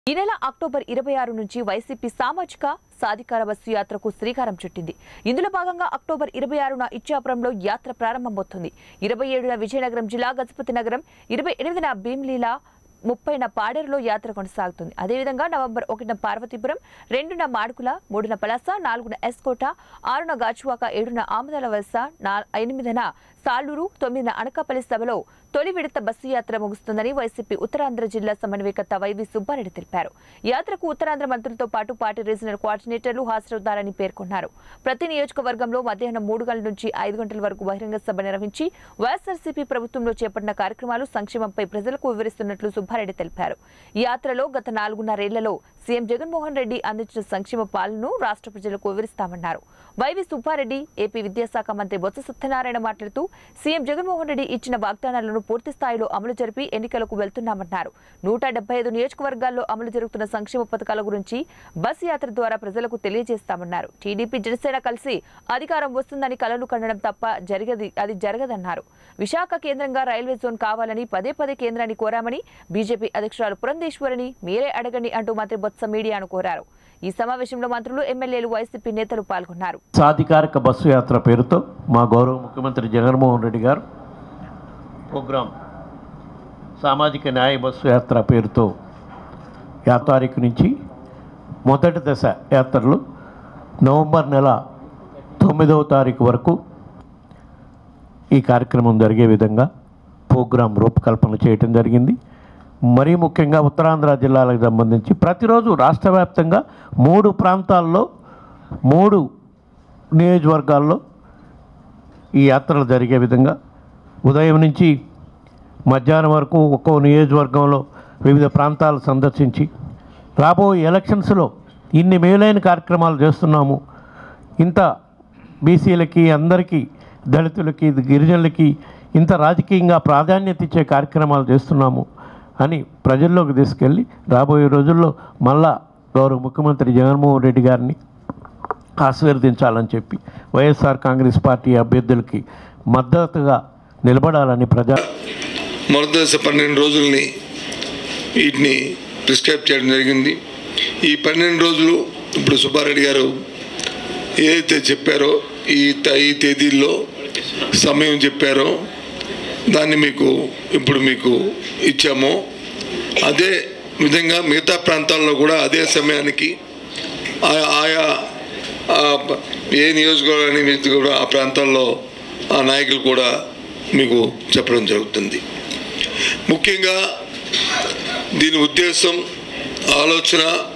ఈ నెల అక్టోబర్ ఇరవై ఆరు నుంచి వైసీపీ సామాజిక సాధికార బస్సు యాత్రకు శ్రీకారం చుట్టింది ఇందులో భాగంగా అక్టోబర్ ఇరవై ఆరున ఇచ్చాపురంలో యాత్ర ప్రారంభమవుతుంది ఇరవై ఏడున విజయనగరం జిల్లా గజపతి నగరం ఇరవై ఎనిమిదిన భీమ్లీలా ముప్పైన పాడేరులో యాత్ర కొనసాగుతుంది అదేవిధంగా నవంబర్ ఒకటిన పార్వతీపురం రెండున మాడుకుల మూడున పలాస నాలుగున ఎస్కోట ఆరున గాచువాక ఏడున ఆమదాల వలస నా- ఎనిమిదిన సాలూరు తొమ్మిదిన అనకాపల్లి సభలో తొలి విడత బస్సు యాత్ర ముగుస్తుందని వైసీపీ ఉత్తరాంధ్ర జిల్లా సమన్వయకర్త వైవి సుబ్బారెడ్డి తెలిపారు యాత్రకు ఉత్తరాంధ్ర మంత్రులతో పాటు పార్టీ రీజనల్ కోఆర్డినేటర్లు హాజరవుతారని పేర్కొన్నారు ప్రతి నియోజకవర్గంలో మధ్యాహ్నం మూడు గంటల నుంచి ఐదు గంటల వరకు బహిరంగ సభ నిర్వహించి వైఎస్ఆర్సీపీ ప్రభుత్వంలో చేపట్టిన కార్యక్రమాలు సంక్షేమంపై ప్రజలకు వివరిస్తున్నట్లు సుబ్బారెడ్డి తెలిపారు ఈ యాత్రలో గత నాలుగున్నరేళ్లలో సీఎం జగన్మోహన్ రెడ్డి అందించిన సంక్షేమ పాలనను రాష్ట్ర ప్రజలకు వివరిస్తామన్నారు వైవి సుబ్బారెడ్డి ఏపీ విద్యాశాఖ మంత్రి బొత్స సత్యనారాయణ మాట్లాడుతూ సీఎం జగన్మోహన్ రెడ్డి ఇచ్చిన వాగ్దానాలను పూర్తి స్థాయిలో అమలు జరిపి ఎన్నికలకు వెళ్తున్నామన్నారు నూట డెబ్బై ఐదు నియోజకవర్గాల్లో అమలు జరుగుతున్న సంక్షేమ పథకాల గురించి బస్ యాత్ర ద్వారా ప్రజలకు తెలియజేస్తామన్నారు టీడీపీ జనసేన కలిసి అధికారం వస్తుందని కలలు కండడం తప్ప జరిగది అది జరగదన్నారు విశాఖ కేంద్రంగా రైల్వే జోన్ కావాలని పదే పదే కేంద్రాన్ని కోరామని బీజేపీ అధ్యక్షురాలు పురంధేశ్వరిని మీరే అడగండి అంటూ మంత్రి బొత్స మీడియాను కోరారు ఈ సమావేశంలో మంత్రులు ఎమ్మెల్యేలు వైసీపీ నేతలు పాల్గొన్నారు సాధికారిక బస్సు యాత్ర పేరుతో మా గౌరవ ముఖ్యమంత్రి జగన్మోహన్ రెడ్డి గారు ప్రోగ్రాం సామాజిక న్యాయ బస్సు యాత్ర పేరుతో యా తారీఖు నుంచి మొదటి దశ యాత్రలు నవంబర్ నెల తొమ్మిదవ తారీఖు వరకు ఈ కార్యక్రమం జరిగే విధంగా ప్రోగ్రాం రూపకల్పన చేయటం జరిగింది మరీ ముఖ్యంగా ఉత్తరాంధ్ర జిల్లాలకు సంబంధించి ప్రతిరోజు రాష్ట్ర వ్యాప్తంగా మూడు ప్రాంతాల్లో మూడు నియోజకవర్గాల్లో ఈ యాత్రలు జరిగే విధంగా ఉదయం నుంచి మధ్యాహ్నం వరకు ఒక్కో నియోజకవర్గంలో వివిధ ప్రాంతాలు సందర్శించి రాబోయే ఎలక్షన్స్లో ఇన్ని మేలైన కార్యక్రమాలు చేస్తున్నాము ఇంత బీసీలకి అందరికీ దళితులకి గిరిజనులకి ఇంత రాజకీయంగా ప్రాధాన్యత ఇచ్చే కార్యక్రమాలు చేస్తున్నాము అని ప్రజల్లోకి తీసుకెళ్ళి రాబోయే రోజుల్లో మళ్ళా గౌరవ ముఖ్యమంత్రి జగన్మోహన్ రెడ్డి గారిని ఆశీర్వదించాలని చెప్పి వైఎస్ఆర్ కాంగ్రెస్ పార్టీ అభ్యర్థులకి మద్దతుగా నిలబడాలని ప్రజా మొదటి దశ పన్నెండు రోజుల్ని వీటిని ప్రిస్క్రైబ్ చేయడం జరిగింది ఈ పన్నెండు రోజులు ఇప్పుడు సుబ్బారెడ్డి గారు ఏదైతే చెప్పారో ఈ త- ఈ తేదీల్లో సమయం చెప్పారో దాన్ని మీకు ఇప్పుడు మీకు ఇచ్చాము అదే విధంగా మిగతా ప్రాంతాల్లో కూడా అదే సమయానికి ఆ- ఆయా ఆ ప- ఏ నియోజకవర్గాన్ని మీకు కూడా ఆ ప్రాంతాల్లో ఆ నాయకులు కూడా మీకు చెప్పడం జరుగుతుంది ముఖ్యంగా దీని ఉద్దేశం ఆలోచన